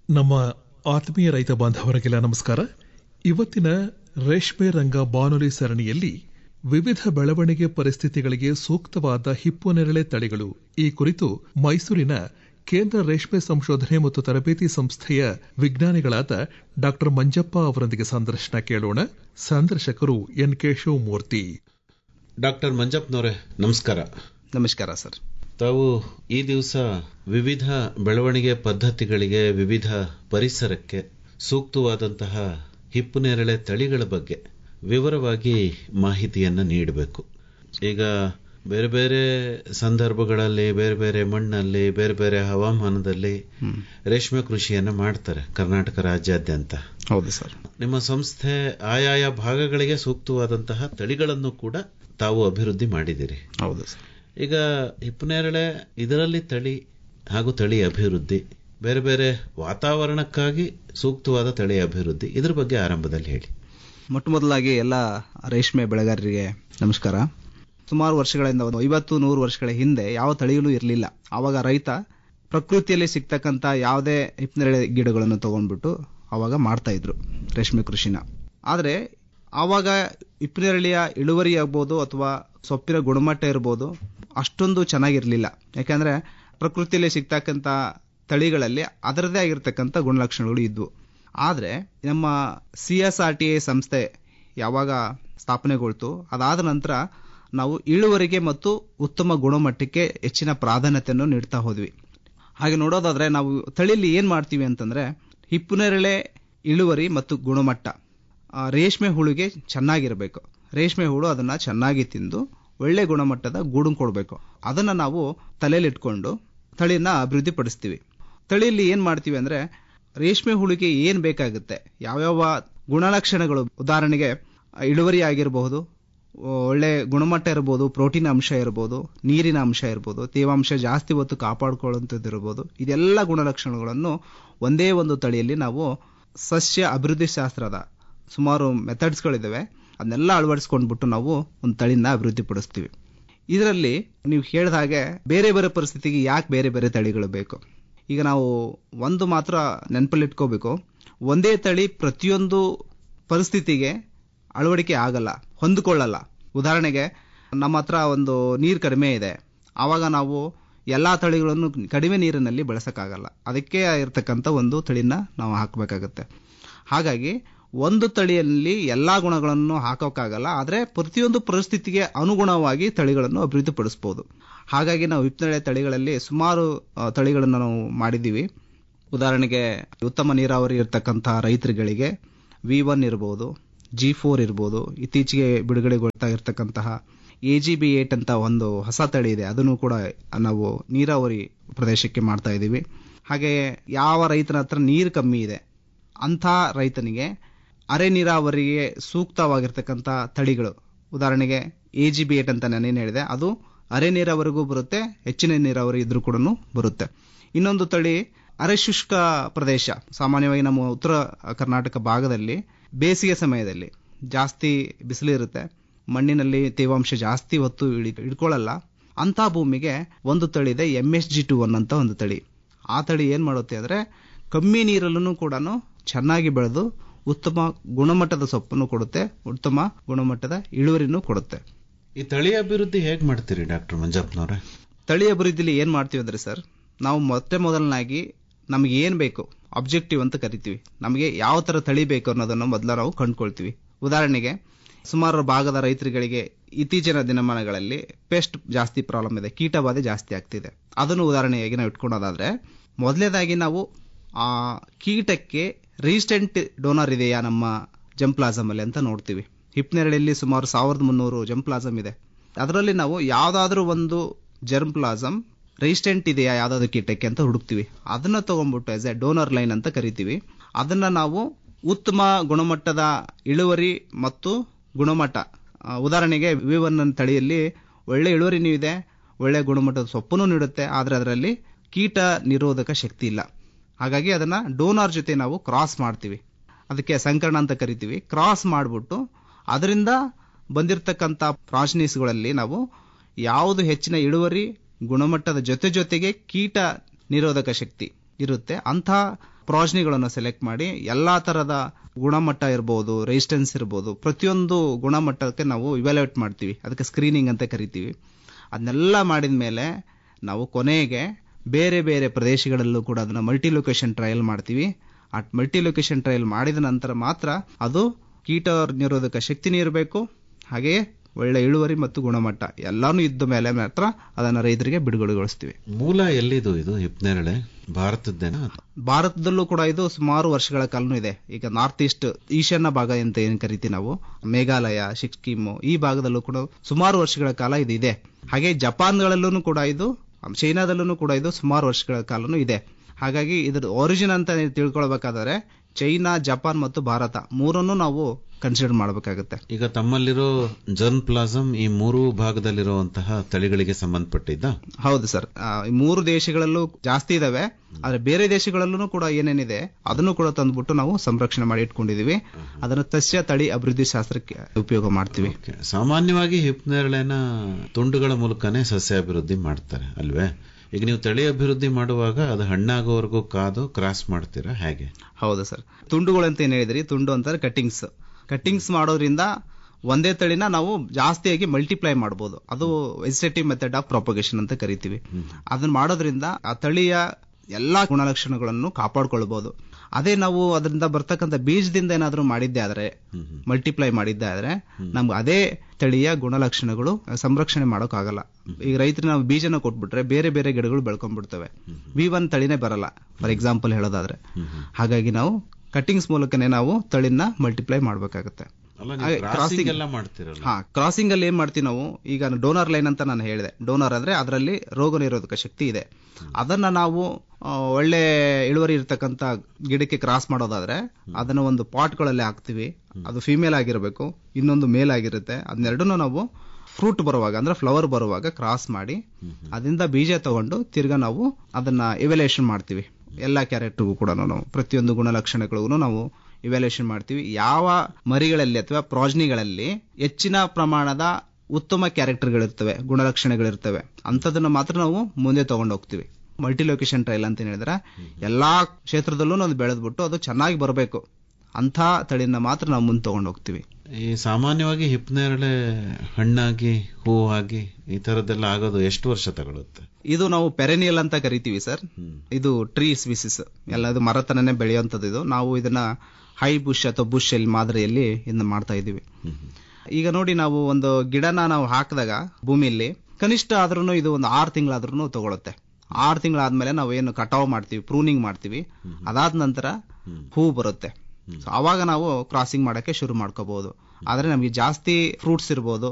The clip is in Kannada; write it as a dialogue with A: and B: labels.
A: ನಮ್ಮ ಆತ್ಮೀಯ ರೈತ ಬಾಂಧವರಿಗೆಲ್ಲ ನಮಸ್ಕಾರ ಇವತ್ತಿನ ರೇಷ್ಮೆ ರಂಗ ಬಾನುಲಿ ಸರಣಿಯಲ್ಲಿ ವಿವಿಧ ಬೆಳವಣಿಗೆ ಪರಿಸ್ಥಿತಿಗಳಿಗೆ ಸೂಕ್ತವಾದ ಹಿಪ್ಪುನೆರಳೆ ತಳಿಗಳು ಈ ಕುರಿತು ಮೈಸೂರಿನ ಕೇಂದ್ರ ರೇಷ್ಮೆ ಸಂಶೋಧನೆ ಮತ್ತು ತರಬೇತಿ ಸಂಸ್ಥೆಯ ವಿಜ್ಞಾನಿಗಳಾದ ಡಾ ಮಂಜಪ್ಪ ಅವರೊಂದಿಗೆ ಸಂದರ್ಶನ ಕೇಳೋಣ ಸಂದರ್ಶಕರು ಎನ್ ಕೆ ಶಿವಮೂರ್ತಿ
B: ಡಾಕ್ಟರ್ ಮಂಜಪ್ಪನವರೇ ನಮಸ್ಕಾರ
C: ನಮಸ್ಕಾರ ಸರ್
B: ತಾವು ಈ ದಿವಸ ವಿವಿಧ ಬೆಳವಣಿಗೆ ಪದ್ಧತಿಗಳಿಗೆ ವಿವಿಧ ಪರಿಸರಕ್ಕೆ ಸೂಕ್ತವಾದಂತಹ ಹಿಪ್ಪುನೇರಳೆ ತಳಿಗಳ ಬಗ್ಗೆ ವಿವರವಾಗಿ ಮಾಹಿತಿಯನ್ನ ನೀಡಬೇಕು ಈಗ ಬೇರೆ ಬೇರೆ ಸಂದರ್ಭಗಳಲ್ಲಿ ಬೇರೆ ಬೇರೆ ಮಣ್ಣಲ್ಲಿ ಬೇರೆ ಬೇರೆ ಹವಾಮಾನದಲ್ಲಿ ರೇಷ್ಮೆ ಕೃಷಿಯನ್ನ ಮಾಡ್ತಾರೆ ಕರ್ನಾಟಕ ರಾಜ್ಯಾದ್ಯಂತ
C: ಹೌದು ಸರ್
B: ನಿಮ್ಮ ಸಂಸ್ಥೆ ಆಯಾಯ ಭಾಗಗಳಿಗೆ ಸೂಕ್ತವಾದಂತಹ ತಳಿಗಳನ್ನು ಕೂಡ ತಾವು ಅಭಿವೃದ್ಧಿ ಮಾಡಿದಿರಿ
C: ಹೌದು ಸರ್
B: ಈಗ ಹಿಪ್ಪನೇರಳೆ ಇದರಲ್ಲಿ ತಳಿ ಹಾಗೂ ತಳಿ ಅಭಿವೃದ್ಧಿ ಬೇರೆ ಬೇರೆ ವಾತಾವರಣಕ್ಕಾಗಿ ಸೂಕ್ತವಾದ ತಳಿ ಅಭಿವೃದ್ಧಿ ಇದ್ರ ಬಗ್ಗೆ ಆರಂಭದಲ್ಲಿ ಹೇಳಿ
C: ಮೊಟ್ಟ ಮೊದಲಾಗಿ ಎಲ್ಲ ರೇಷ್ಮೆ ಬೆಳೆಗಾರರಿಗೆ ನಮಸ್ಕಾರ ಸುಮಾರು ವರ್ಷಗಳಿಂದ ಒಂದು ಐವತ್ತು ನೂರು ವರ್ಷಗಳ ಹಿಂದೆ ಯಾವ ತಳಿಗಳು ಇರಲಿಲ್ಲ ಆವಾಗ ರೈತ ಪ್ರಕೃತಿಯಲ್ಲಿ ಸಿಗ್ತಕ್ಕಂಥ ಯಾವುದೇ ಹಿಪ್ಪನೇರಳೆ ಗಿಡಗಳನ್ನು ತಗೊಂಡ್ಬಿಟ್ಟು ಅವಾಗ ಮಾಡ್ತಾ ಇದ್ರು ರೇಷ್ಮೆ ಕೃಷಿನ ಆದರೆ ಆವಾಗ ಹಿಪ್ಪನೇರಳೆಯ ಇಳುವರಿ ಆಗ್ಬೋದು ಅಥವಾ ಸೊಪ್ಪಿನ ಗುಣಮಟ್ಟ ಇರ್ಬೋದು ಅಷ್ಟೊಂದು ಚೆನ್ನಾಗಿರಲಿಲ್ಲ ಯಾಕಂದ್ರೆ ಪ್ರಕೃತಿಯಲ್ಲಿ ಸಿಗ್ತಕ್ಕಂಥ ತಳಿಗಳಲ್ಲಿ ಅದರದೇ ಆಗಿರ್ತಕ್ಕಂಥ ಗುಣಲಕ್ಷಣಗಳು ಇದ್ವು ಆದರೆ ನಮ್ಮ C S R T A ಸಂಸ್ಥೆ ಯಾವಾಗ ಸ್ಥಾಪನೆಗೊಳ್ತು ಅದಾದ ನಂತರ ನಾವು ಇಳುವರಿಗೆ ಮತ್ತು ಉತ್ತಮ ಗುಣಮಟ್ಟಕ್ಕೆ ಹೆಚ್ಚಿನ ಪ್ರಾಧಾನ್ಯತೆಯನ್ನು ನೀಡ್ತಾ ಹೋದ್ವಿ ಹಾಗೆ ನೋಡೋದಾದ್ರೆ ನಾವು ತಳಿಲಿ ಏನ್ ಮಾಡ್ತೀವಿ ಅಂತಂದ್ರೆ ಹಿಪ್ಪುನೇರಳೆ ಇಳುವರಿ ಮತ್ತು ಗುಣಮಟ್ಟ ಆ, ರೇಷ್ಮೆ ಹುಳುಗೆ ಚೆನ್ನಾಗಿರಬೇಕು ರೇಷ್ಮೆ ಹುಳು ಅದನ್ನ ಚೆನ್ನಾಗಿ ತಿಂದು ಒಳ್ಳೆ ಗುಣಮಟ್ಟದ ಗೂಡು ಕೊಡಬೇಕು ಅದನ್ನ ನಾವು ತಲೆಯಲ್ಲಿಟ್ಕೊಂಡು ತಳಿನ ಅಭಿವೃದ್ಧಿ ಪಡಿಸ್ತೀವಿ ತಳಿಯಲ್ಲಿ ಏನ್ ಮಾಡ್ತೀವಿ ಅಂದ್ರೆ ರೇಷ್ಮೆ ಹುಳುಗೆ ಏನ್ ಬೇಕಾಗುತ್ತೆ ಯಾವ್ಯಾವ ಗುಣಲಕ್ಷಣಗಳು ಉದಾಹರಣೆಗೆ ಇಳುವರಿ ಆಗಿರಬಹುದು ಒಳ್ಳೆ ಗುಣಮಟ್ಟ ಇರ್ಬೋದು ಪ್ರೋಟೀನ್ ಅಂಶ ಇರ್ಬೋದು ನೀರಿನ ಅಂಶ ಇರ್ಬೋದು ತೇವಾಂಶ ಜಾಸ್ತಿ ಹೊತ್ತು ಕಾಪಾಡ್ಕೊಳ್ಳುವಂಥದ್ದು ಇರ್ಬೋದು ಇದೆಲ್ಲ ಗುಣಲಕ್ಷಣಗಳನ್ನು ಒಂದೇ ಒಂದು ತಳಿಯಲ್ಲಿ ನಾವು ಸಸ್ಯ ಅಭಿವೃದ್ಧಿ ಶಾಸ್ತ್ರದ ಸುಮಾರು ಮೆಥಡ್ಸ್ಗಳಿದ್ದಾವೆ ಅದನ್ನೆಲ್ಲ ಅಳವಡಿಸ್ಕೊಂಡ್ಬಿಟ್ಟು ನಾವು ಒಂದು ತಳಿನ ಅಭಿವೃದ್ಧಿ ಪಡಿಸ್ತೀವಿ ಇದರಲ್ಲಿ ನೀವು ಹೇಳಿದ ಹಾಗೆ ಬೇರೆ ಬೇರೆ ಪರಿಸ್ಥಿತಿಗೆ ಯಾಕೆ ಬೇರೆ ಬೇರೆ ತಳಿಗಳು ಬೇಕು ಈಗ ನಾವು ಒಂದು ಮಾತ್ರ ನೆನಪಲ್ಲಿಟ್ಕೋಬೇಕು ಒಂದೇ ತಳಿ ಪ್ರತಿಯೊಂದು ಪರಿಸ್ಥಿತಿಗೆ ಅಳವಡಿಕೆ ಆಗಲ್ಲ ಹೊಂದಿಕೊಳ್ಳಲ್ಲ ಉದಾಹರಣೆಗೆ ನಮ್ಮ ಹತ್ರ ಒಂದು ನೀರು ಕಡಿಮೆ ಇದೆ ಆವಾಗ ನಾವು ಎಲ್ಲಾ ತಳಿಗಳನ್ನು ಕಡಿಮೆ ನೀರಿನಲ್ಲಿ ಬೆಳೆಸಕ್ಕಾಗಲ್ಲ ಅದಕ್ಕೆ ಇರತಕ್ಕಂಥ ಒಂದು ತಳಿನ ನಾವು ಹಾಕಬೇಕಾಗತ್ತೆ ಹಾಗಾಗಿ ಒಂದು ತಳಿಯಲ್ಲಿ ಎಲ್ಲಾ ಗುಣಗಳನ್ನು ಹಾಕೋಕ್ಕಾಗಲ್ಲ ಆದರೆ ಪ್ರತಿಯೊಂದು ಪರಿಸ್ಥಿತಿಗೆ ಅನುಗುಣವಾಗಿ ತಳಿಗಳನ್ನು ಅಭಿವೃದ್ಧಿಪಡಿಸಬಹುದು ಹಾಗಾಗಿ ನಾವು ಹಿಪ್ಪನೇರಳೆ ತಳಿಗಳಲ್ಲಿ ಸುಮಾರು ಆ, ತಳಿಗಳನ್ನು ನಾವು ಮಾಡಿದ್ದೀವಿ ಉದಾಹರಣೆಗೆ ಉತ್ತಮ ನೀರಾವರಿ ಇರತಕ್ಕಂಥ ರೈತರುಗಳಿಗೆ ವಿ ಒನ್ ಇರ್ಬೋದು ಜಿ ಫೋರ್ ಇರ್ಬೋದು ಇತ್ತೀಚೆಗೆ ಬಿಡುಗಡೆಗೊಳ್ತಾ ಇರತಕ್ಕಂತಹ ಎ ಜಿ ಬಿ ಏಟ್ ಅಂತ ಒಂದು ಹೊಸ ತಳಿ ಇದೆ ಅದನ್ನು ಕೂಡ ನಾವು ನೀರಾವರಿ ಪ್ರದೇಶಕ್ಕೆ ಮಾಡ್ತಾ ಇದ್ದೀವಿ ಹಾಗೆ ಯಾವ ರೈತನ ಹತ್ರ ನೀರು ಕಮ್ಮಿ ಇದೆ ಅಂಥ ರೈತನಿಗೆ ಅರೆ ನೀರಾವರಿಗೆ ಸೂಕ್ತವಾಗಿರ್ತಕ್ಕಂಥ ತಳಿಗಳು ಉದಾಹರಣೆಗೆ ಎ ಜಿ ಬಿ ಏಟ್ ಅಂತ ನಾನೇನು ಹೇಳಿದೆ ಅದು ಅರೆ ನೀರಾವರಿಗೂ ಬರುತ್ತೆ ಹೆಚ್ಚಿನ ನೀರಾವರಿ ಇದ್ರೂ ಕೂಡ ಬರುತ್ತೆ ಇನ್ನೊಂದು ತಳಿ ಅರೆ ಶುಷ್ಕ ಪ್ರದೇಶ ಸಾಮಾನ್ಯವಾಗಿ ನಮ್ಮ ಉತ್ತರ ಕರ್ನಾಟಕ ಭಾಗದಲ್ಲಿ ಬೇಸಿಗೆ ಸಮಯದಲ್ಲಿ ಜಾಸ್ತಿ ಬಿಸಿಲಿರುತ್ತೆ ಮಣ್ಣಿನಲ್ಲಿ ತೇವಾಂಶ ಜಾಸ್ತಿ ಹೊತ್ತು ಇಳಿ- ಹಿಡ್ಕೊಳ್ಳಲ್ಲ ಅಂತ ಭೂಮಿಗೆ ಒಂದು ತಳಿ ಇದೆ M S G two one ಅಂತ ಒಂದು ತಳಿ ಆ ತಳಿ ಏನ್ ಮಾಡುತ್ತೆ ಅಂದ್ರೆ ಕಮ್ಮಿ ನೀರಲ್ಲೂ ಕೂಡ ಚೆನ್ನಾಗಿ ಬೆಳೆದು ಉತ್ತಮ ಗುಣಮಟ್ಟದ ಸೊಪ್ಪನ್ನು ಕೊಡುತ್ತೆ ಉತ್ತಮ ಗುಣಮಟ್ಟದ ಇಳುವರಿನೂ ಕೊಡುತ್ತೆ
B: ಈ ತಳಿ ಅಭಿವೃದ್ಧಿ ಹೇಗ್ ಮಾಡ್ತೀರಿ ಡಾಕ್ಟರ್ ಮಂಜಪ್ಪನವ್ರೆ
C: ತಳಿ ಅಭಿವೃದ್ಧಿಲಿ ಏನ್ ಮಾಡ್ತೀವಿ ಅಂದ್ರೆ ಸರ್ ನಾವು ಮೊಟ್ಟ ಮೊದಲನಾಗಿ ನಮ್ಗೆ ಏನ್ ಬೇಕು ಅಬ್ಜೆಕ್ಟಿವ್ ಅಂತ ಕರಿತೀವಿ ನಮಗೆ ಯಾವ ತರ ತಳಿ ಬೇಕು ಅನ್ನೋದನ್ನು ಮೊದಲ ನಾವು ಕಂಡುಕೊಳ್ತೀವಿ ಉದಾಹರಣೆಗೆ ಸುಮಾರು ಭಾಗದ ರೈತರುಗಳಿಗೆ ಇತ್ತೀಚಿನ ದಿನಮಾನಗಳಲ್ಲಿ ಪೆಸ್ಟ್ ಜಾಸ್ತಿ ಪ್ರಾಬ್ಲಮ್ ಇದೆ ಕೀಟಬಾಧೆ ಜಾಸ್ತಿ ಆಗ್ತಿದೆ ಅದನ್ನು ಉದಾಹರಣೆಯಾಗಿ ನಾವು ಇಟ್ಕೊಳ್ಳೋದಾದ್ರೆ ಮೊದಲನೇದಾಗಿ ನಾವು ಆ ಕೀಟಕ್ಕೆ ರಿಜಿಸ್ಟೆಂಟ್ ಡೋನರ್ ಇದೆಯಾ ನಮ್ಮ ಜಂಪ್ಲಾಸಮ್ ಅಲ್ಲಿ ಅಂತ ನೋಡ್ತೀವಿ ಹಿಪ್ನೆರಳಿಯಲ್ಲಿ ಸುಮಾರು ಸಾವಿರದ ಮುನ್ನೂರು ಜಂಪ್ಲಾಸಮ್ ಇದೆ ಅದರಲ್ಲಿ ನಾವು ಯಾವ್ದಾದ್ರೂ ಒಂದು ಜರ್ಮ್ ಪ್ಲಾಸಮ್ ರೆಸಿಸ್ಟೆಂಟ್ ಇದೆಯಾ ಯಾವ್ದಾದ್ರು ಕೀಟಕ್ಕೆ ಅಂತ ಹುಡುಕ್ತಿವಿ ಅದನ್ನ ತಗೊಂಡ್ಬಿಟ್ಟು ಆಸ್ ಎ ಡೋನರ್ ಲೈನ್ ಅಂತ ಕರಿತೀವಿ ಅದನ್ನ ನಾವು ಉತ್ತಮ ಗುಣಮಟ್ಟದ ಇಳುವರಿ ಮತ್ತು ಗುಣಮಟ್ಟ ಆ, ಉದಾಹರಣೆಗೆ ವಿ ಒನ್ ತಳಿಯಲ್ಲಿ ಒಳ್ಳೆ ಇಳುವರಿನೂ ಇದೆ ಒಳ್ಳೆ ಗುಣಮಟ್ಟದ ಸೊಪ್ಪನ್ನು ನೀಡುತ್ತೆ ಆದ್ರೆ ಅದರಲ್ಲಿ ಕೀಟ ನಿರೋಧಕ ಶಕ್ತಿ ಇಲ್ಲ ಹಾಗಾಗಿ ಅದನ್ನ ಡೋನರ್ ಜೊತೆ ನಾವು ಕ್ರಾಸ್ ಮಾಡ್ತೀವಿ ಅದಕ್ಕೆ ಸಂಕರಣ ಅಂತ ಕರಿತೀವಿ ಕ್ರಾಸ್ ಮಾಡಿಬಿಟ್ಟು ಅದರಿಂದ ಬಂದಿರತಕ್ಕಂಥ ಪ್ರಾಶನೀಸ್ಗಳಲ್ಲಿ ನಾವು ಯಾವುದು ಹೆಚ್ಚಿನ ಇಳುವರಿ ಗುಣಮಟ್ಟದ ಜೊತೆ ಜೊತೆಗೆ ಕೀಟ ನಿರೋಧಕ ಶಕ್ತಿ ಇರುತ್ತೆ ಅಂಥ ಪ್ರಾಜ್ನಿಗಳನ್ನು ಸೆಲೆಕ್ಟ್ ಮಾಡಿ ಎಲ್ಲಾ ತರದ ಗುಣಮಟ್ಟ ಇರ್ಬೋದು ರೆಸಿಸ್ಟೆನ್ಸ್ ಇರ್ಬೋದು ಪ್ರತಿಯೊಂದು ಗುಣಮಟ್ಟಕ್ಕೆ ನಾವು ಇವ್ಯಾಲ್ಯೂಯೇಟ್ ಮಾಡ್ತೀವಿ ಅದಕ್ಕೆ ಸ್ಕ್ರೀನಿಂಗ್ ಅಂತ ಕರಿತೀವಿ ಅದನ್ನೆಲ್ಲ ಮಾಡಿದ ಮೇಲೆ ನಾವು ಕೊನೆಗೆ ಬೇರೆ ಬೇರೆ ಪ್ರದೇಶಗಳಲ್ಲೂ ಕೂಡ ಅದನ್ನ ಮಲ್ಟಿ ಲೊಕೇಶನ್ ಟ್ರಯಲ್ ಮಾಡ್ತೀವಿ ಆ ಮಲ್ಟಿ ಲೊಕೇಶನ್ ಟ್ರಯಲ್ ಮಾಡಿದ ನಂತರ ಮಾತ್ರ ಅದು ಕೀಟ ನಿರೋಧಕ ಶಕ್ತಿನೂ ಇರಬೇಕು ಹಾಗೆಯೇ ಒಳ್ಳೆ ಇಳುವರಿ ಮತ್ತು ಗುಣಮಟ್ಟ ಎಲ್ಲಾನು ಇದ್ದ ಮೇಲೆ ಮಾತ್ರ ಅದನ್ನ ರೈತರಿಗೆ ಬಿಡುಗಡೆಗೊಳಿಸ್ತೀವಿ
B: ಮೂಲ ಎಲ್ಲಿದು ಇದು ಹಿಪ್ನೇರಳೆ ಭಾರತದ್ದೇನಾ
C: ಭಾರತದಲ್ಲೂ ಕೂಡ ಇದು ಸುಮಾರು ವರ್ಷಗಳ ಕಾಲನೂ ಇದೆ ಈಗ ನಾರ್ತ್ ಈಸ್ಟ್ ಈಶಾನ್ಯ ಭಾಗ ಅಂತ ಏನ್ ಕರಿತೀವಿ ನಾವು ಮೇಘಾಲಯ ಸಿಕ್ಕಿಮು ಈ ಭಾಗದಲ್ಲೂ ಕೂಡ ಸುಮಾರು ವರ್ಷಗಳ ಕಾಲ ಇದು ಇದೆ ಹಾಗೆ ಜಪಾನ್ಗಳಲ್ಲೂ ಕೂಡ ಇದು ಚೈನಾದಲ್ಲೂ ಕೂಡ ಇದು ಸುಮಾರು ವರ್ಷಗಳ ಕಾಲನೂ ಇದೆ ಹಾಗಾಗಿ ಇದ್ರ ಒರಿಜಿನ್ ಅಂತ ನೀವು ತಿಳ್ಕೊಳ್ಬೇಕಾದ್ರೆ ಚೈನಾ ಜಪಾನ್ ಮತ್ತು ಭಾರತ ಮೂರನ್ನು ನಾವು ಕನ್ಸಿಡರ್ ಮಾಡಬೇಕಾಗುತ್ತೆ
B: ಈಗ ತಮ್ಮಲ್ಲಿರೋ ಜರ್ನ್ ಪ್ಲಾಸಮ್ ಈ ಮೂರು ಭಾಗದಲ್ಲಿರುವಂತಹ ತಳಿಗಳಿಗೆ ಸಂಬಂಧಪಟ್ಟಿದ್ದ
C: ಹೌದು ಸರ್ ಆ, ಈ ಮೂರು ದೇಶಗಳಲ್ಲೂ ಜಾಸ್ತಿ ಇದಾವೆ ಆದ್ರೆ ಬೇರೆ ದೇಶಗಳಲ್ಲೂ ಕೂಡ ಏನೇನಿದೆ ಅದನ್ನು ಕೂಡ ತಂದ್ಬಿಟ್ಟು ನಾವು ಸಂರಕ್ಷಣೆ ಮಾಡಿ ಇಟ್ಕೊಂಡಿದೀವಿ ಅದನ್ನು ಸಸ್ಯ ತಳಿ ಅಭಿವೃದ್ಧಿ ಶಾಸ್ತ್ರಕ್ಕೆ ಉಪಯೋಗ ಮಾಡ್ತೀವಿ
B: Okay. ಸಾಮಾನ್ಯವಾಗಿ ಹಿಪ್ನೇರಳೆನ ತುಂಡುಗಳ ಮೂಲಕನೇ ಸಸ್ಯ ಅಭಿವೃದ್ಧಿ ಮಾಡ್ತಾರೆ ಅಲ್ವೇ ಈಗ ನೀವು ತಳಿ ಅಭಿವೃದ್ಧಿ ಮಾಡುವಾಗ ಅದು ಹಣ್ಣಾಗೋವರೆಗೂ ಕಾದು ಕ್ರಾಸ್ ಮಾಡ್ತೀರಾ ಹೇಗೆ
C: ಹೌದು ಸರ್ ತುಂಡುಗಳು ಅಂತ ಏನ್ ಹೇಳಿದ್ರಿ ತುಂಡು ಅಂತಾರೆ ಕಟ್ಟಿಂಗ್ಸ್ ಕಟ್ಟಿಂಗ್ಸ್ ಮಾಡೋದ್ರಿಂದ ಒಂದೇ ತಳಿನ ನಾವು ಜಾಸ್ತಿಯಾಗಿ ಮಲ್ಟಿಪ್ಲೈ ಮಾಡಬಹುದು ಅದು ವೆಜಿಟೇಟಿವ್ ಮೆಥಡ್ ಆಫ್ ಪ್ರೊಪಗೇಷನ್ ಅಂತ ಕರಿತೀವಿ ಅದನ್ನ ಮಾಡೋದ್ರಿಂದ ಆ ತಳಿಯ ಎಲ್ಲಾ ಗುಣಲಕ್ಷಣಗಳನ್ನು ಕಾಪಾಡ್ಕೊಳ್ಬಹುದು ಅದೇ ನಾವು ಅದರಿಂದ ಬರ್ತಕ್ಕಂಥ ಬೀಜದಿಂದ ಏನಾದ್ರೂ ಮಾಡಿದ್ದೆ ಆದ್ರೆ ಮಲ್ಟಿಪ್ಲೈ ಮಾಡಿದ್ದೆ ಆದ್ರೆ ನಮ್ಗೆ ಅದೇ ತಳಿಯ ಗುಣಲಕ್ಷಣಗಳು ಸಂರಕ್ಷಣೆ ಮಾಡೋಕ್ಕಾಗಲ್ಲ ಈಗ ರೈತರಿಗೆ ನಾವು ಬೀಜನ ಕೊಟ್ಬಿಟ್ರೆ ಬೇರೆ ಬೇರೆ ಗಿಡಗಳು ಬೆಳ್ಕೊಂಡ್ಬಿಡ್ತವೆ ವಿ ಒನ್ ತಳಿನೇ ಬರಲ್ಲ ಫಾರ್ ಎಕ್ಸಾಂಪಲ್ ಹೇಳೋದಾದ್ರೆ ಹಾಗಾಗಿ ನಾವು ಕಟ್ಟಿಂಗ್ಸ್ ಮೂಲಕನೇ ನಾವು ತಳಿನ ಮಲ್ಟಿಪ್ಲೈ ಮಾಡಬೇಕಾಗುತ್ತೆ
B: ಅಲ್ಲ
C: ಹಾಗೆ
B: ನೀವು
C: crossing-
B: ಕ್ರಾಸಿಂಗ್ ಎಲ್ಲ ಮಾಡ್ತೀರಲ್ಲ
C: ಹಾ ಕ್ರಾಸಿಂಗ್ ಅಲ್ಲಿ ಏನ್ ಮಾಡ್ತೀವಿ ನಾವು ಈಗ ಡೋನರ್ ಲೈನ್ ಅಂತ ನಾನು ಹೇಳಿದೆ ಡೋನರ್ ಅಂದ್ರೆ ಅದರಲ್ಲಿ ರೋಗ ನಿರೋಧಕ ಶಕ್ತಿ ಇದೆ ಅದನ್ನ ನಾವು ಆ, ಒಳ್ಳೆ ಇಳುವರಿ ಇರ್ತಕ್ಕಂತ ಗಿಡಕ್ಕೆ ಕ್ರಾಸ್ ಮಾಡೋದಾದ್ರೆ ಅದನ್ನ ಒಂದು ಪಾಟ್ಗಳಲ್ಲಿ ಹಾಕ್ತಿವಿ ಅದು ಫಿಮೇಲ್ ಆಗಿರಬೇಕು ಇನ್ನೊಂದು ಮೇಲ್ ಆಗಿರುತ್ತೆ ಅದನ್ನೆರಡನ್ನೂ ನಾವು ಫ್ರೂಟ್ ಬರುವಾಗ ಅಂದ್ರೆ ಫ್ಲವರ್ ಬರುವಾಗ ಕ್ರಾಸ್ ಮಾಡಿ ಅದರಿಂದ ಬೀಜ ತಗೊಂಡು ತಿರ್ಗಾ ನಾವು ಅದನ್ನ ಇವ್ಯಾಲ್ಯೂಯೇಷನ್ ಮಾಡ್ತೀವಿ ಎಲ್ಲ ಕ್ಯಾರೆಕ್ಟರ್ಗೂ ಕೂಡ ನಾವು ಪ್ರತಿಯೊಂದು ಗುಣಲಕ್ಷಣಗಳಿಗೂ ನಾವು ಇವ್ಯಾಲ್ಯೂಯೇಷನ್ ಮಾಡ್ತೀವಿ ಯಾವ ಮರಿಗಳಲ್ಲಿ ಅಥವಾ ಪ್ರಾಜ್ನಿಗಳಲ್ಲಿ ಹೆಚ್ಚಿನ ಪ್ರಮಾಣದ ಉತ್ತಮ ಕ್ಯಾರೆಕ್ಟರ್ಗಳಿರ್ತವೆ ಗುಣಲಕ್ಷಣಗಳಿರ್ತವೆ ಅಂಥದನ್ನ ಮಾತ್ರ ನಾವು ಮುಂದೆ ತಗೊಂಡು ಹೋಗ್ತೀವಿ ಮಲ್ಟಿ ಲೊಕೇಶನ್ ಟ್ರಯಲ್ ಅಂತ ಹೇಳಿದ್ರೆ ಎಲ್ಲಾ ಕ್ಷೇತ್ರದಲ್ಲೂ ನಾವು ಬೆಳೆದ್ಬಿಟ್ಟು ಅದು ಚೆನ್ನಾಗಿ ಬರಬೇಕು ಅಂಥ ತಳಿನ ಮಾತ್ರ ನಾವು ಮುಂದೆ ತಗೊಂಡು ಹೋಗ್ತೀವಿ
B: ಈ ಸಾಮಾನ್ಯವಾಗಿ ಹಿಪ್ನೇರಳೆ ಹಣ್ಣಾಗಿ ಹೂವಾಗಿ ಈ ತರದ್ದೆಲ್ಲ ಆಗೋದು ಎಷ್ಟು ವರ್ಷ ತಗೊಳುತ್ತೆ
C: ಇದು ನಾವು ಪೆರೆನಿಯಲ್ ಅಂತ ಕರಿತೀವಿ ಸರ್
B: ಹ್ಮ್.
C: ಇದು ಟ್ರೀ ಸ್ಪೀಸಿಸ್ ಎಲ್ಲ ಇದು ಮರತನನೇ ಬೆಳೆಯುವಂಥದ್ದು ಇದು ನಾವು ಇದನ್ನ ಹೈ ಬುಷ್ ಅಥವಾ ಬುಷ್ ಎಲ್ ಮಾದರಿಯಲ್ಲಿ ಇದನ್ನ ಮಾಡ್ತಾ ಇದೀವಿ
B: ಹ್ಮ್ ಹ್ಮ್.
C: ಈಗ ನೋಡಿ ನಾವು ಒಂದು ಗಿಡನ ನಾವು ಹಾಕಿದಾಗ ಭೂಮಿಯಲ್ಲಿ ಕನಿಷ್ಠ ಆದ್ರೂ ಇದು ಒಂದು ಆರು ತಿಂಗಳಾದ್ರೂ ತಗೊಳುತ್ತೆ ಆರು ತಿಂಗಳಾದ್ಮೇಲೆ ನಾವು ಏನು ಕಟಾವ್ ಮಾಡ್ತೀವಿ ಪ್ರೂನಿಂಗ್ ಮಾಡ್ತೀವಿ ಅದಾದ ನಂತರ ಹೂ ಬರುತ್ತೆ ಸೊ ಅವಾಗ ನಾವು ಕ್ರಾಸಿಂಗ್ ಮಾಡಕ್ಕೆ ಶುರು ಮಾಡ್ಕೋಬಹುದು ಆದ್ರೆ ನಮಗೆ ಜಾಸ್ತಿ ಫ್ರೂಟ್ಸ್ ಇರ್ಬೋದು